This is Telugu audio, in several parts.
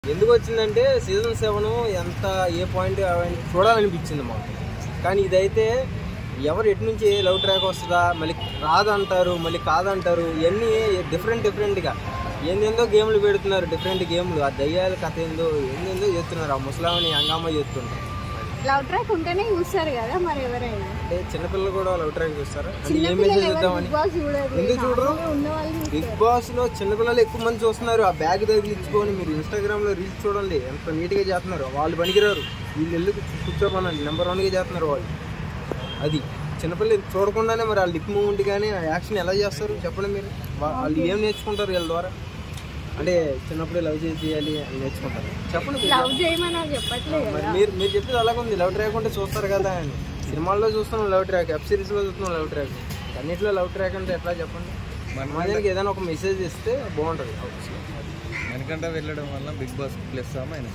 ఎందుకు వచ్చిందంటే సీజన్ సెవెన్ ఎంత ఏ పాయింట్ అవన్నీ చూడాలనిపించింది మాకు కానీ ఇదైతే ఎవరు ఎటు నుంచి ఏ లవ్ ట్రాక్ వస్తుందా మళ్ళీ రాదంటారు మళ్ళీ కాదంటారు ఇవన్నీ డిఫరెంట్ డిఫరెంట్గా ఏందేందో గేమ్లు పెడుతున్నారు డిఫరెంట్ గేమ్లు ఆ దయ్యాల కథ ఏందో ఏందేందో చేస్తున్నారు ఆ ముసలామని హంగామా చేస్తుంటారు లవ్ ట్రాక్ ఉంటేనే చూస్తారు కదా మరి ఎవరైనా అంటే చిన్నపిల్లలు కూడా లవ్ ట్రాక్ చూస్తారా అంటే ఏ చిన్నపిల్లలు మెసేజ్ ఎవరు ఇద్దామని బిగ్ బాస్ చూడరు ఎందుకు చూడరు? నార్మల్గా ఉన్న వాళ్ళు బిగ్ బాస్ లో చిన్నపిల్లలు ఎక్కువ మంది చూస్తున్నారు ఆ బ్యాగ్ తగిలించుకొని మీరు ఇన్స్టాగ్రామ్ లో రీల్స్ చూడండి ఎంత నీట్ గా చేస్తున్నారు వాళ్ళు పనికిరారు వీళ్ళు వెళ్ళి కూర్చోమనండి నెంబర్ వన్ గా చేస్తున్నారు వాళ్ళు అది చిన్నపిల్లలు ఇది చూడకుండానే మరి ఆ లిప్ మూమెంట్ కానీ ఆ యాక్షన్ ఎలా చేస్తారు చెప్పండి మీరు వా- వాళ్ళు ఏం నేర్చుకుంటారు వీళ్ళ ద్వారా అంటే చిన్నప్పుడే లవ్ చేసి చేయాలి అని నేర్చుకుంటారు చెప్పండి మీరు. లవ్ చేయమని నాకు చెప్పట్లేదు మరి కదా మీరు మీరు చెప్పేది అలాగే ఉంది లవ్ ట్రాక్ ఉంటే చూస్తారు కదా అని సినిమాల్లో చూస్తున్నాం లవ్ ట్రాక్ వెబ్ సిరీస్ లో చూస్తున్నాం లవ్ ట్రాక్ అన్నిట్లో లవ్ ట్రాక్ అంటే ఎట్లా చెప్పండి సమాజానికి ఏదైనా ఒక మెసేజ్ ఇస్తే బాగుంటుంది వెనకంట వెళ్ళడం వల్ల Bigg Boss plus minus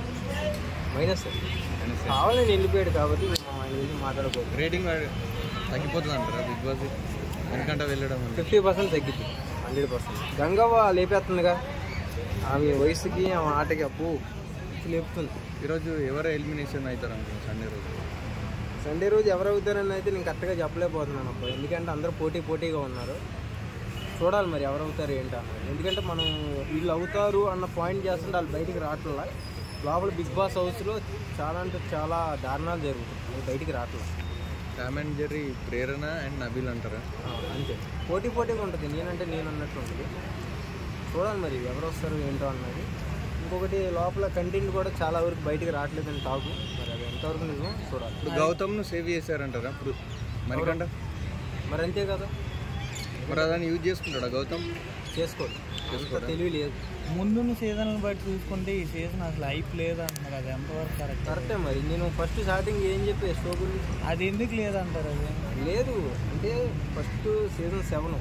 minus కావాలని వెళ్ళిపోయాడు కాబట్టి మనం ఆయన గురించి మాట్లాడుకోవచ్చు రేటింగ్ తగ్గిపోతుంది అంటారా బిగ్ బాస్ వెనకంట వెళ్ళడం వల్ల ఫిఫ్టీ పర్సెంట్ తగ్గింది హండ్రెడ్ పర్సెంట్ గంగవ్వ లేపేస్తుందిగా ఆమె వయసుకి ఆమె ఆటకి అప్పు లేపుతుంది ఈరోజు ఎవరు ఎలిమినేషన్ అవుతారు అనుకుంటున్నారు సండే రోజు సండే రోజు ఎవరు అవుతారని అయితే నేను కరెక్ట్గా చెప్పలేకపోతున్నాను అప్పుడు ఎందుకంటే అందరూ పోటీ పోటీగా ఉన్నారు చూడాలి మరి ఎవరు అవుతారు ఏంటో అన్నది. ఎందుకంటే మనం వీళ్ళు అవుతారు అన్న పాయింట్ చేస్తుంటే వాళ్ళు బయటికి రావట్లా లోపల బిగ్ బాస్ హౌస్లో చాలా అంటే చాలా దారుణాలు జరుగుతాయి అవి బయటికి రావట్లా Tom and Jerry Prerana and Nabeel అంటారా ఆ, అంతే పోటీ పోటీగా ఉంటుంది నేనంటే నేను అన్నట్టు ఉంటుంది చూడాలి మరి ఎవరు వస్తారు ఏంటో అన్నది ఇంకొకటి లోపల కంటెంట్ కూడా చాలా వరకు బయటికి రావట్లేదని టాకు మరి అది ఎంతవరకు నిజం చూడాలి ఇప్పుడు గౌతమ్ను సేవ్ చేశారంటారా ఇప్పుడు మరికంట మరి అంతే కదా మరి అదని యూజ్ చేసుకుంటాడా గౌతమ్ చేసుకోడు అంత తెలివి లేదు ముందున్న సీజన్లు బట్టి చూసుకుంటే ఈ సీజన్ అసలు హైప్ లేదు అంటున్నారు అది ఎంతవరకు కరెక్ట్ కరెక్టే మరి నేను ఫస్ట్ స్టార్టింగ్ ఏం చెప్పే షో గురించి అది ఎందుకు లేదంటారు అది లేదు అంటే ఫస్ట్ సీజన్ సెవెన్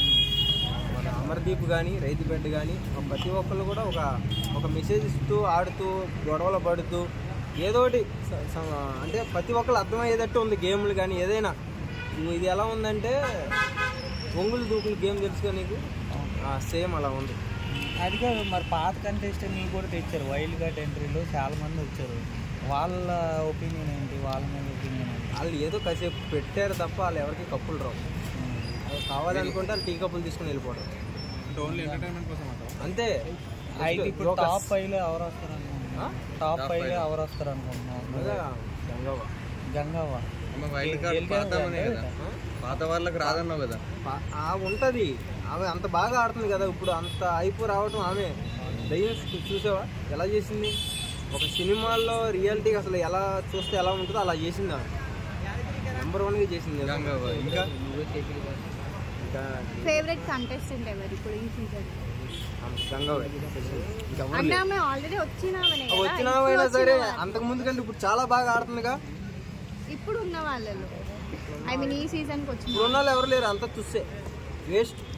మన అమర్దీప్ కానీ రైతుబెడ్ కానీ ప్రతి ఒక్కళ్ళు కూడా ఒక ఒక మెసేజ్ ఇస్తూ ఆడుతూ గొడవలు పడుతూ ఏదో ఒకటి స- స- అంటే ప్రతి ఒక్కళ్ళు అర్థమయ్యేటట్టు ఉంది గేమ్లు కానీ ఏదైనా నువ్వు ఇది ఎలా ఉందంటే ఒంగులు దూకులు గేమ్ తెలుసుకో నీకు సేమ్ అలా ఉంది అది కాదు మరి పాత కంటెస్టెంట్లు కూడా తెచ్చారు వైల్డ్ కార్డ్ ఎంట్రీలో చాలా మంది వచ్చారు వాళ్ళ ఒపీనియన్ ఏంటి వాళ్ళ మీద ఒపీనియన్ ఏంటి వాళ్ళు ఏదో కాసేపు పెట్టారు తప్ప వాళ్ళు ఎవరికి కప్పులు రావు అది కావాలనుకుంటే వాళ్ళు టీ కప్పులు తీసుకుని వెళ్ళిపోవడం ఓన్లీ ఎంటర్టైన్మెంట్ కోసం అంటారా అంతే అయితే ఇప్పుడు Jokers. టాప్ ఫైవ్ లో ఎవరు వస్తారు అనుకుంటున్నావు టాప్ ఫైవ్ లో ఎవరు వస్తారు అనుకుంటున్నావు అదే గంగవ్వ. గంగవ్వ వైల్డ్ కార్డ్ పాత ఆమెనే కదా పాత వాళ్ళకి రాదన్నావు కదా పా- ఆ ఉంటది ఆమె అంత బాగా ఆడుతుంది కదా ఇప్పుడు అంత అయిపో రావటం ఆమె దయ్యం చూ- చూసావా ఎలా చేసింది ఒక సినిమాల్లో రియాలిటీకి అసలు ఎలా చూస్తే ఎలా ఉంటుందో అలా చేసింది ఆమె నెంబర్ వన్గా చేసింది గంగవ్వ. ఇంకా? నువ్వే చేసింది కదా. ఇంకా ఫేవరెట్ కంటెస్టెంట్ ఎవరు ఇప్పుడు ఈ సీజన్ ఆమె గంగవ్వ. ఇంకెవరు అంటే లేరు. ఆమె ఆల్రెడీ వచ్చినామనే కదా వచ్చినామైనా ఇప్పుడు సరే వచ్చిన వాళ్ళు. అంతకు ముందు కంటే ఇప్పుడు చాలా బాగా ఆడుతుందిగా ఇప్పుడు ఉన్న వాళ్ళలో ఐ మీన్ ఈ సీజన్ కి వచ్చిన ఇప్పుడు ఉన్న వాళ్ళు ఎవరు లేరు అంతా చూసే వేస్ట్